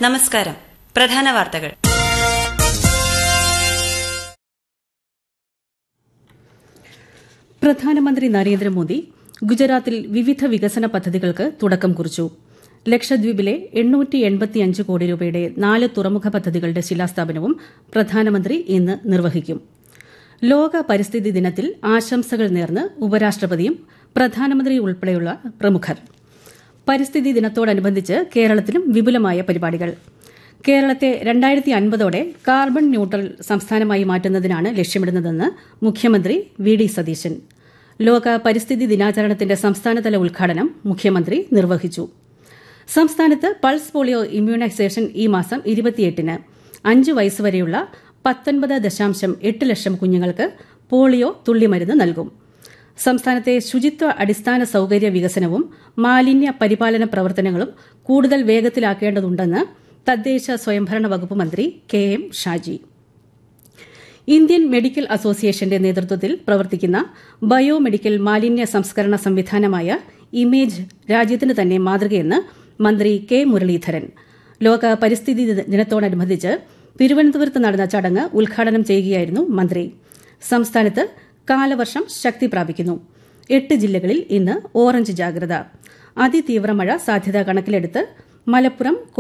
നമസ്കാരം പ്രധാന വാർത്തകൾ പ്രധാനമന്ത്രി നരേന്ദ്രമോദി ഗുജറാത്തിൽ വിവിധ വികസന പദ്ധതികൾക്ക് തുടക്കം കുറിച്ചു ലക്ഷദ്വീപിലെ എണ്ണൂറ്റി എൺപത്തിയഞ്ച് കോടി രൂപയുടെ നാല് തുറമുഖ പദ്ധതികളുടെ ശിലാസ്ഥാപനവും പ്രധാനമന്ത്രി ഇന്ന് നിർവഹിക്കും ലോക പരിസ്ഥിതി ദിനത്തിൽ ആശംസകൾ നേർന്ന് ഉപരാഷ്ട്രപതിയും പ്രധാനമന്ത്രി ഉൾപ്പെടെയുള്ള പ്രമുഖർ പരിസ്ഥിതി ദിനത്തോടനുബന്ധിച്ച് കേരളത്തിലും വിപുലമായ പരിപാടികൾ കേരളത്തെ രണ്ടായിരത്തി അൻപതോടെ കാർബൺ ന്യൂട്രൽ സംസ്ഥാനമായി മാറ്റുന്നതിനാണ് ലക്ഷ്യമിടുന്നതെന്ന് മുഖ്യമന്ത്രി വി ഡി സതീശൻ ലോക പരിസ്ഥിതി ദിനാചരണത്തിന്റെ സംസ്ഥാനതല ഉദ്ഘാടനം മുഖ്യമന്ത്രി നിർവഹിച്ചു സംസ്ഥാനത്ത് പൾസ് പോളിയോ ഇമ്മ്യൂണൈസേഷൻ ഈ മാസം ഇരുപത്തിയെട്ടിന് അഞ്ച് വയസ്സുവരെയുള്ള പത്തൊൻപത് ദശാംശം എട്ട് ലക്ഷം കുഞ്ഞുങ്ങൾക്ക് പോളിയോ തുള്ളിമരുന്ന് നൽകും സംസ്ഥാനത്തെ ശുചിത്വ അടിസ്ഥാന സൌകര്യ വികസനവും മാലിന്യ പരിപാലന പ്രവർത്തനങ്ങളും കൂടുതൽ വേഗത്തിലാക്കേണ്ടതുണ്ടെന്ന് തദ്ദേശ സ്വയംഭരണ വകുപ്പ് മന്ത്രി K M Shaji Indian medical അസോസിയേഷന്റെ നേതൃത്വത്തിൽ പ്രവർത്തിക്കുന്ന ബയോമെഡിക്കൽ മാലിന്യ സംസ്കരണ സംവിധാനമായ ഇമേജ് രാജ്യത്തിന് തന്നെ മാതൃകയെന്ന് മന്ത്രി കെ മുരളീധരൻ ലോക പരിസ്ഥിതി ദിനത്തോടനുബന്ധിച്ച് തിരുവനന്തപുരത്ത് നടന്ന ചടങ്ങ് ഉദ്ഘാടനം ചെയ്യുകയായിരുന്നു മന്ത്രി സംസ്ഥാനത്ത് കാലവർഷം ശക്തി പ്രാപിക്കുന്നു എട്ട് ജില്ലകളിൽ ഇന്ന് ഓറഞ്ച് ജാഗ്രത അതിതീവ്ര മഴ സാധ്യത കണക്കിലെടുത്ത് മലപ്പുറം